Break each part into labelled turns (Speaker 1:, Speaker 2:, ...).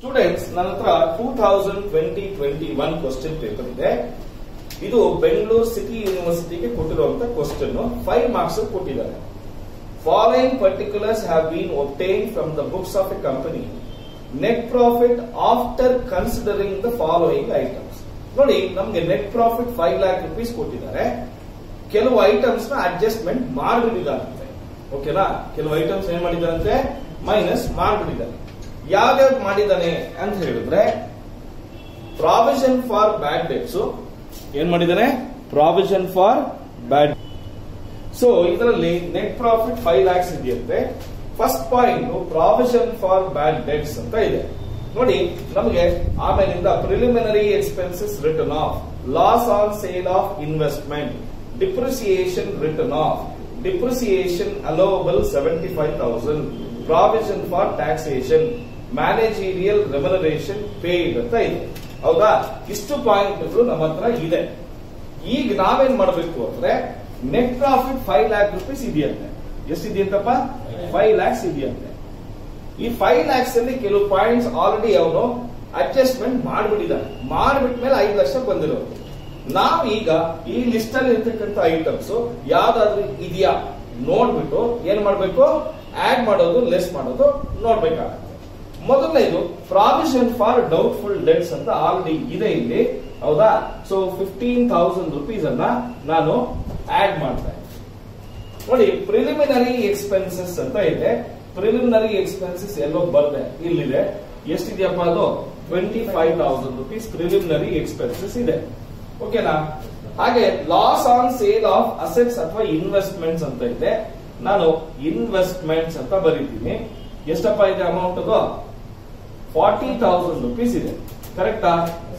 Speaker 1: students ನನ್ನ ಹತ್ರ two thousand twenty twenty one question paper ಇದೆ ಇದು ಬೆಂಗಳೂರು ಸಿಟಿ ಯೂನಿವರ್ಸಿಟಿಗೆ ಕೊಟ್ಟಿರುವಂತ ಕ್ವಶನ್ ಫೈವ್ ಮಾರ್ಕ್ಸ್ ಕೊಟ್ಟಿದ್ದಾರೆ following particulars have been obtained from the books of a company net profit after considering the following items ನೋಡಿ ನಮ್ಗೆ net profit five lakh rupees ಕೊಟ್ಟಿದ್ದಾರೆ ಕೆಲವು items ನ ಅಡ್ಜಸ್ಟ್ಮೆಂಟ್ ಮಾಡಿಬಿಟ್ಟಿದ್ದಾರಂತೆ ಓಕೆನಾ ಕೆಲವು ಐಟಮ್ಸ್ ಏನ್ ಮಾಡಿದಾರಂತೆ ಮೈನಸ್ ಮಾಡಿಬಿಟ್ಟಿದ್ದಾರೆ ಯಾವ್ಯಾವ್ದು ಮಾಡಿದ್ದಾನೆ ಅಂತ ಹೇಳಿದ್ರೆ ಪ್ರಾವಿಷನ್ ಫಾರ್ ಬ್ಯಾಡ್ ಡೆಟ್ಸ್ ಏನ್ ಮಾಡಿದ್ದಾನೆ ಪ್ರಾವಿಷನ್ ಫಾರ್ ಬ್ಯಾಡ್ ಸೊ ಇದರಲ್ಲಿ ನೆಟ್ ಪ್ರಾಫಿಟ್ ಫೈವ್ ಲ್ಯಾಕ್ಸ್ ಇದೆಯಂತೆ first point provision for bad debts ಅಂತ ಇದೆ ನೋಡಿ ನಮಗೆ ಆಮೇಲಿಂದ preliminary expenses written off loss on sale of investment depreciation written off depreciation allowable seventy five thousand provision for taxation managerial remuneration paid ಅಂತ ಇದೆ ಹೌದಾ ಇಷ್ಟು ಪಾಯಿಂಟ್ಗಳು ನಮ್ಮ ಹತ್ರ ಇದೆ ಈಗ ನಾವೇನ್ ಮಾಡಬೇಕು ಅಂದ್ರೆ net profit five lakh rupees ಇದೆಯಂತೆ ಎಷ್ಟಿದೆಯಂತಪ್ಪ ಫೈವ್ ಲ್ಯಾಕ್ಸ್ ಇದೆಯಂತೆ ಈ ಫೈವ್ ಲ್ಯಾಕ್ಸ್ ಅಲ್ಲಿ ಕೆಲವು ಪಾಯಿಂಟ್ಸ್ ಆಲ್ರೆಡಿ ಅವನು ಅಡ್ಜಸ್ಟ್ಮೆಂಟ್ ಮಾಡ್ಬಿಟ್ಟಿದ್ದಾನೆ ಮಾಡ್ಬಿಟ್ಮೇಲೆ ಐದು ಲಕ್ಷ ಬಂದಿರೋದು ನಾವು ಈಗ ಈ ಲಿಸ್ಟ್ ಅಲ್ಲಿ ಇರ್ತಕ್ಕಂಥ ಐಟಮ್ಸ್ ಯಾವ್ದಾದ್ರು ಇದೆಯಾ ನೋಡ್ಬಿಟ್ಟು ಏನ್ ಮಾಡ್ಬೇಕು ಆಡ್ ಮಾಡೋದು ಲೆಸ್ ಮಾಡೋದು ನೋಡ್ಬೇಕಾಗತ್ತೆ ಮೊದಲನೇದು ಪ್ರಾವಿಷನ್ ಫಾರ್ ಡೌಟ್ಫುಲ್ ಡೆಟ್ಸ್ ಅಂತ ಆಲ್ರೆಡಿ ಇದೆ ಇಲ್ಲಿ ಹೌದಾ ಸೊ ಫಿಫ್ಟೀನ್ ತೌಸಂಡ್ ರುಪೀಸ್ ಅನ್ನ ನಾನು ಆಡ್ ಮಾಡ್ತಾ ಇದ್ದೀನಿ ನೋಡಿ ಪ್ರಿಲಿಮಿನರಿ ಎಕ್ಸ್ಪೆನ್ಸಸ್ ಅಂತ ಇದೆ ಪ್ರಿಲಿಮಿನರಿ ಎಕ್ಸ್ಪೆನ್ಸಸ್ ಎಲ್ಲೋ ಬರ್ದೆ ಇಲ್ಲಿದೆ ಎಷ್ಟಿದೆಯಪ್ಪ ಅದು twenty five thousand rupees preliminary expenses ಇದೆ ಓಕೆನಾ ಹಾಗೆ loss on sale of assets ಅಥವಾ ಇನ್ವೆಸ್ಟ್ಮೆಂಟ್ಸ್ ಅಂತ ಇದೆ ನಾನು ಇನ್ವೆಸ್ಟ್ಮೆಂಟ್ಸ್ ಅಂತ ಬರೀತೀನಿ ಎಷ್ಟಪ್ಪ ಇದೆ ಅಮೌಂಟ್ ಅದು ಫಾರ್ಟಿ ತೌಸಂಡ್ ರುಪೀಸ್ ಇದೆ ಕರೆಕ್ಟಾ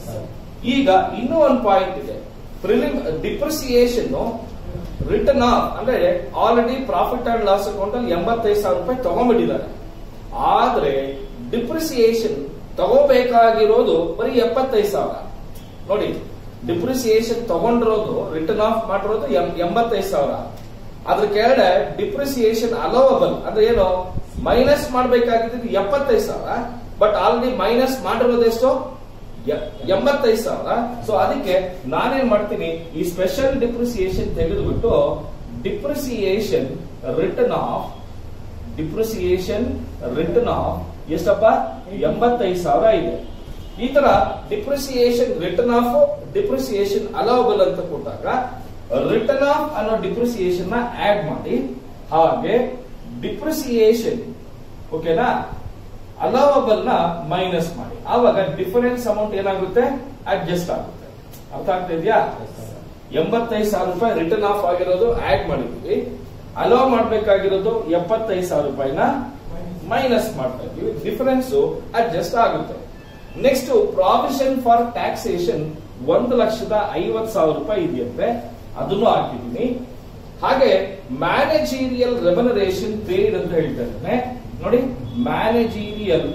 Speaker 1: ಈಗ ಇನ್ನೂ ಒಂದು ಪಾಯಿಂಟ್ ಇದೆ ಪ್ರಿಲಿಮ್ ಡಿಪ್ರಿಸಿಯೇಷನ್ ರಿಟರ್ನ್ ಆಫ್ ಅಂದ್ರೆ already profit and loss account ಅಲ್ಲಿ ಎಂಬತ್ತೈದು ಸಾವಿರ ರೂಪಾಯಿ ತಗೊಂಡ್ಬಿಟ್ಟಿದ್ದಾರೆ ಆದ್ರೆ ಡಿಪ್ರಿಸಿಯೇಷನ್ ತಗೋಬೇಕಾಗಿರೋದು ಬರೀ ಎಪ್ಪತ್ತೈದು ಸಾವಿರ ನೋಡಿ ಡಿಪ್ರಿಸಿಯೇಷನ್ ತಗೊಂಡಿರೋದು ರಿಟರ್ನ್ ಆಫ್ ಮಾಡಿರೋದು ಎಂಬತ್ತೈದು ಸಾವಿರ ಅದ್ರ ಕೆಳಗಡೆ ಡಿಪ್ರಿಸಿಯೇಷನ್ ಅಲೋವಬಲ್ ಅಂದ್ರೆ ಏನು ಮೈನಸ್ ಮಾಡಬೇಕಾಗಿದ್ದು ಎಪ್ಪತ್ತೈದು ಸಾವಿರ ಬಟ್ ಆಲ್ರೆಡಿ ಮೈನಸ್ ಮಾಡಿರೋದು ಎಷ್ಟು ಎಂಬತ್ತೈದು ಸಾವಿರ ಸೊ ಅದಕ್ಕೆ ನಾನೇನ್ ಮಾಡ್ತೀನಿ ಈ ಸ್ಪೆಷಲ್ ಡಿಪ್ರಿಸಿಯೇಷನ್ ತೆಗೆದುಬಿಟ್ಟು depreciation written off depreciation written off ಎಷ್ಟಪ್ಪ ಎಂಬತ್ತೈದು ಸಾವಿರ ಇದೆ ಈ ತರ depreciation written off depreciation allowable ಅಂತ ಕೊಟ್ಟಾಗ ರಿಟರ್ನ್ ಆಫ್ ಅನ್ನೋ ಡಿಪ್ರಿಸಿಯೇಷನ್ ನ ಆಡ್ ಮಾಡಿ ಹಾಗೆ ಡಿಪ್ರಿಸಿಯೇಷನ್ ಓಕೆನಾ ಅಲೋವಬಲ್ ನ ಮೈನಸ್ ಮಾಡಿ ಆವಾಗ ಡಿಫರೆನ್ಸ್ ಅಮೌಂಟ್ ಏನಾಗುತ್ತೆ ಅಡ್ಜಸ್ಟ್ ಆಗುತ್ತೆ ಅರ್ಥ ಆಗ್ತಾ ಇದೆಯಾ ಎಂಬತ್ತೈದು ಸಾವಿರ ರೂಪಾಯಿ ರಿಟರ್ನ್ ಆಫ್ ಆಗಿರೋದು ಆಡ್ ಮಾಡಿದ್ವಿ ಅಲೋ ಮಾಡ್ಬೇಕಾಗಿರೋದು ಎಪ್ಪತ್ತೈದು ಸಾವಿರ ರೂಪಾಯಿನ ಮೈನಸ್ ಮಾಡ್ತಾ ಇದೀವಿ ಡಿಫರೆನ್ಸ್ ಅಡ್ಜಸ್ಟ್ ಆಗುತ್ತೆ ನೆಕ್ಸ್ಟ್ ಪ್ರಾವಿಷನ್ ಫಾರ್ ಟ್ಯಾಕ್ಸೇಷನ್ ಒಂದು ಲಕ್ಷದ ಐವತ್ ಸಾವಿರ ರೂಪಾಯಿ ಇದೆಯಂತೆ ಅದನ್ನು ಹಾಕಿದ್ದೀನಿ ಹಾಗೆ ಮ್ಯಾನೇಜೀರಿಯಲ್ ರೆಮನರೇಷನ್ ಪೇಡ್ ಅಂತ ಹೇಳ್ತಾ ಇದ್ದಾನೆ ನೋಡಿ ಮ್ಯಾನೇಜೀರಿಯಲ್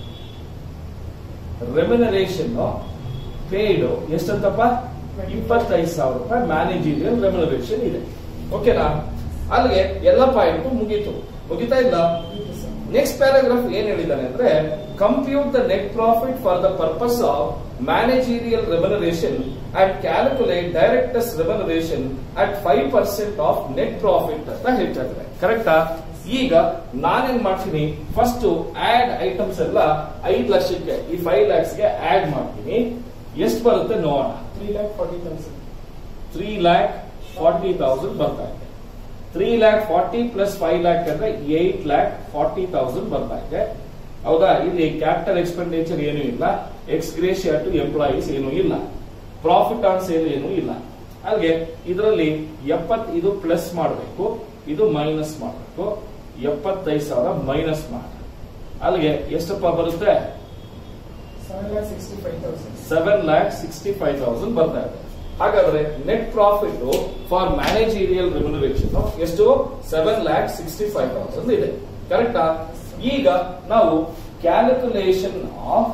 Speaker 1: ರೆಮ್ಯುನರೇಷನ್ ಪೇಡ್ ಎಷ್ಟಂತಪ್ಪ ಇಪ್ಪತ್ತೈದು ಸಾವಿರ ರೂಪಾಯಿ ಮ್ಯಾನೇಜೀರಿಯಲ್ ರೆಮ್ಯುನರೇಷನ್ ಇದೆ ಓಕೆನಾ ಅಲ್ಲಿಗೆ ಎಲ್ಲ ಪಾಯಿಂಟ್ ಮುಗೀತು ಮುಗಿತಾ ಇಲ್ಲ ನೆಕ್ಸ್ಟ್ ಪ್ಯಾರಾಗ್ರಾಫ್ ಏನ್ ಹೇಳಿದ್ದಾನೆ ಅಂದ್ರೆ compute the net profit for the purpose of managerial remuneration and calculate directors remuneration at five percent of net profit ಅಂತ ಹೇಳ್ತಾ ಇದ್ದಾರೆ ಕರೆಕ್ಟಾ ಈಗ ನಾನೇನ್ ಮಾಡ್ತೀನಿ ಫಸ್ಟ್ ಆಡ್ ಐಟಮ್ಸ್ ಎಲ್ಲ ಐದು ಲಕ್ಷಕ್ಕೆ ಈ ಫೈವ್ ಲ್ಯಾಕ್ಸ್ ಗೆ ಆಡ್ ಮಾಡ್ತೀನಿ ಎಷ್ಟು ಬರುತ್ತೆ ನೋಡೋಣ
Speaker 2: three lakh forty thousand
Speaker 1: three lakh forty thousand ಬರ್ತಾ ಇದೆ three lakh forty plus five lakh ಅಂದ್ರೆ ಏಟ್ ಲ್ಯಾಕ್ ಫಾರ್ಟಿ ತೌಸಂಡ್ ಬರ್ತಾ ಇದೆ ಹೌದಾ ಇಲ್ಲಿ ಕ್ಯಾಪಿಟಲ್ ಎಕ್ಸ್ಪೆಂಡಿಚರ್ ಏನೂ ಇಲ್ಲ ಎಕ್ಸ್ ಗ್ರೇಷಿಯಾ ಟು ಎಂಪ್ಲಾಯೀಸ್ ಏನೂ ಇಲ್ಲ ಪ್ರಾಫಿಟ್ ಆನ್ ಸೇಲ್ ಏನೂ ಇಲ್ಲ ಅಲ್ಲಿಗೆ ಇದರಲ್ಲಿ ಎಪ್ಪತ್ ಇದು ಪ್ಲಸ್ ಮಾಡಬೇಕು ಇದು ಮೈನಸ್ ಮಾಡಬೇಕು ಎಪ್ಪತ್ತೈದು ಸಾವಿರ ಮೈನಸ್ ಮಾಡಿ ಅಲ್ಲಿಗೆ ಎಷ್ಟಪ್ಪ ಬರುತ್ತೆ
Speaker 2: seven lakh sixty five thousand
Speaker 1: seven lakh sixty five thousand ಬರ್ತಾ ಇದೆ ಹಾಗಾದ್ರೆ net profit for managerial remuneration ಎಷ್ಟು seven lakh sixty five thousand ಇದೆ ಕರೆಕ್ಟಾ ಈಗ ನಾವು ಕ್ಯಾಲ್ಕುಲೇಷನ್ ಆಫ್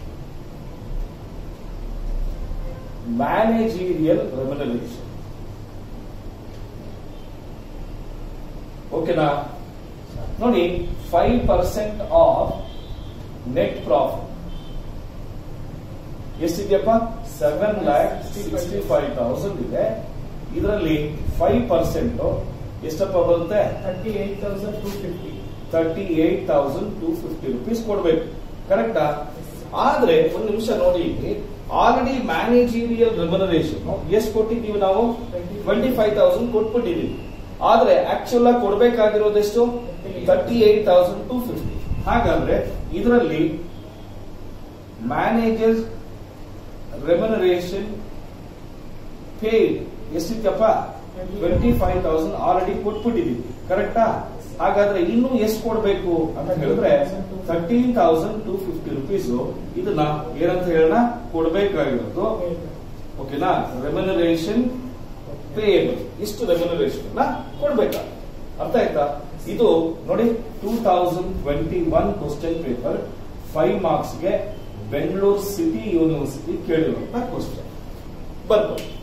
Speaker 1: ಮ್ಯಾನೇಜೀರಿಯಲ್ ರೆಮ್ಯುನರೇಷನ್ ಓಕೆನಾ ನೋಡಿ five percent of net profit ಎಷ್ಟಿದೆಯಪ್ಪ seven lakh sixty five thousand ಇದೆ ಇದರಲ್ಲಿ ಫೈವ್ ಪರ್ಸೆಂಟ್ ಎಷ್ಟಪ್ಪ ಬರುತ್ತೆ
Speaker 2: thirty eight thousand two fifty
Speaker 1: thirty eight thousand two fifty rupees ಕೊಡ್ಬೇಕು ಕರೆಕ್ಟಾ ಆದ್ರೆ ಒಂದು ನಿಮಿಷ ನೋಡಿ ಇಲ್ಲಿ ಆಲ್ರೆಡಿ ಮ್ಯಾನೇಜೀರಿಯಲ್ ರೆಮನರೇಷನ್ ಎಷ್ಟು ಕೊಟ್ಟಿದ್ದೀವಿ ನಾವು ಟ್ವೆಂಟಿ ಫೈವ್ ತೌಸಂಡ್ ಕೊಟ್ಬಿಟ್ಟಿದೀವಿ ಆದ್ರೆ ಆಕ್ಚುಲ್ ಆಗಿ ಕೊಡ್ಬೇಕಾಗಿರೋದೆಷ್ಟು thirty eight thousand two fifty ಹಾಗಾದ್ರೆ ಇದರಲ್ಲಿ ಮ್ಯಾನೇಜರ್ ರೆಮನರೇಷನ್ ಪೇಡ್ ಎಷ್ಟಿತ್ತಪ್ಪ ಟ್ವೆಂಟಿ ಫೈವ್ ತೌಸಂಡ್ ಆಲ್ರೆಡಿ ಕೊಟ್ಬಿಟ್ಟಿದೀವಿ ಕರೆಕ್ಟಾ ಹಾಗಾದ್ರೆ ಇನ್ನು ಎಷ್ಟು ಕೊಡ್ಬೇಕು ಅಂತ ಹೇಳಿದ್ರೆ thirteen thousand two fifty rupees ಇದನ್ನ ಏನಂತ ಹೇಳೋಣ ಕೊಡ್ಬೇಕಾಗಿರೋದು ಓಕೆನಾ ರೆಮ್ಯುನರೇಷನ್ ಪೇಯಬಲ್ ಇಷ್ಟು ರೆಮ್ಯುನರೇಷನ್ ಕೊಡ್ಬೇಕಾ ಅರ್ಥ ಆಯ್ತಾ ಇದು ನೋಡಿ two thousand twenty one question paper five marks ಗೆ ಬೆಂಗಳೂರು ಸಿಟಿ ಯೂನಿವರ್ಸಿಟಿ ಕೇಳಿರುವಂತ ಕ್ವಶನ್ ಬರ್ಬೋದು